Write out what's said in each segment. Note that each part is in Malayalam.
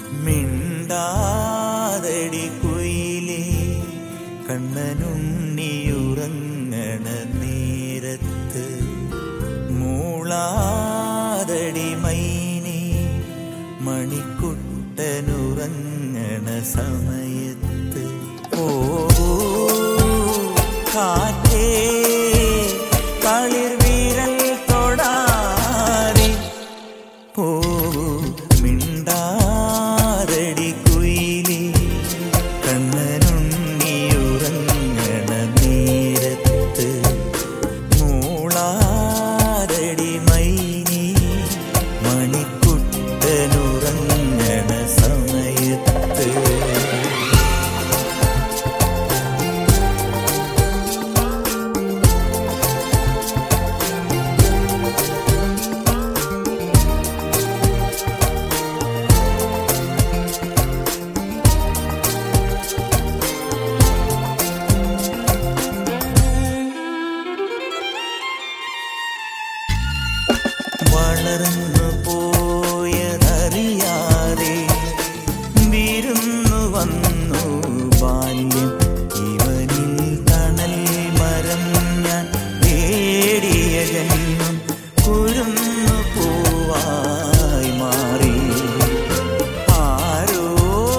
മിണ്ടാതടി കുയിലേ കണ്ണനുണ്ണിയുറങ്ങണ നേരത്ത് മൂളാതടി മൈനേ മണിക്കുട്ടനുറങ്ങണ സമയത്ത് ഓ കാറ്റേ കളിർ വീരൽ തൊടാതെ ഓ മിണ്ടാരടി കുയിലേ കണ്ണനുണ്ണിയുറങ്ങണ നേരത്ത് മൂളാരടി മൈനി മണിക്കുട്ടനുറങ്ങണ സമയത്ത് വളർന്നു പോയതറിയാതെ വിരുന്നു വന്നു ബാല്യം ഇവനിൽ തണൽ മരം ഞാൻ നേടിയ ജന്മം കുരുന്നു പൂവായി മാറി ആരോ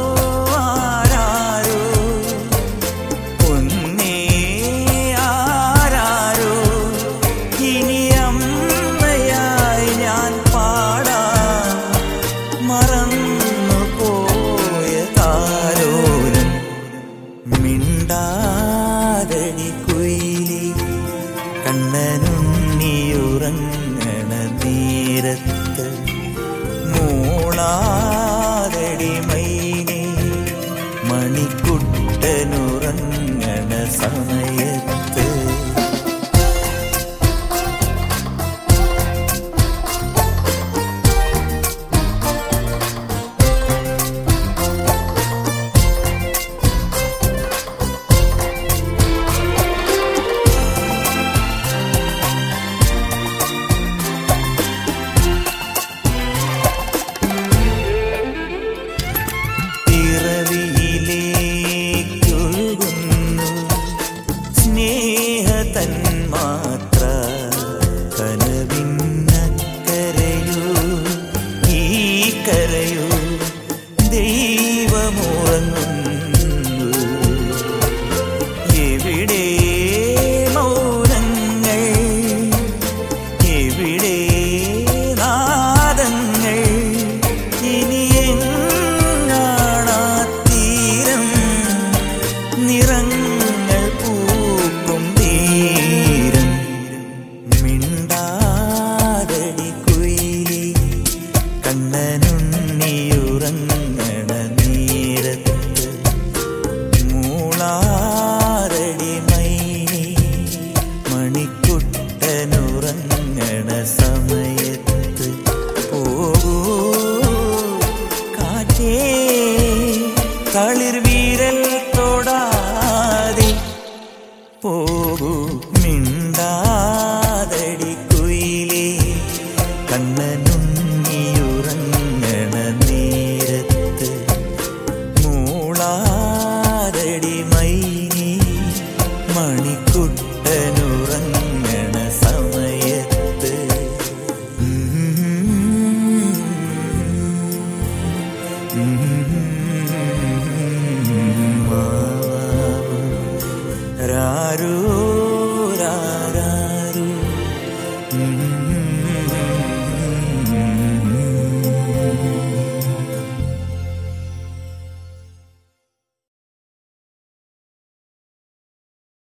ആരാരോ ഒന്നേ ആരാരോ ഇനി അമ്മയായി ഞാൻ പാടാ മറന്നു പോയ താരോരം മിണ്ടാതടി കുയിലി കണ്ണനുണ്ണിയുറങ്ങണ നേരത്ത് മൂളാതടി മൈനേ മണിക്കുട്ടനുറങ്ങണ സമയത്ത് പിറവിയിലേക്കൊഴുകുന്നു സ്നേഹതന്മാത്ര കനവിന്നക്കരയൂ ഈ കരയൂ ദൈവമുറങ്ങുന്നു എവിടെ മൗനങ്ങൾ എവിടെ നാദങ്ങൾ ഇനി എങ്ങാണാ തീരം നിറങ്ങൾ പൂക്കും തീരം മിണ്ടാതടി കുയിലി കണ്ണനുണ്ണിയുറങ്ങണ നേരത്ത് മൂളാരടി മൈനി മണിക്കുട്ടനുറങ്ങണ സമയത്ത് പോകൂ കാറ്റേ തളിർ വീരൽ തൊടാതെ പോകൂ മിണ്ടാതടി കുയിലേ കണ്ണനുണ്ണിയുറങ്ങണ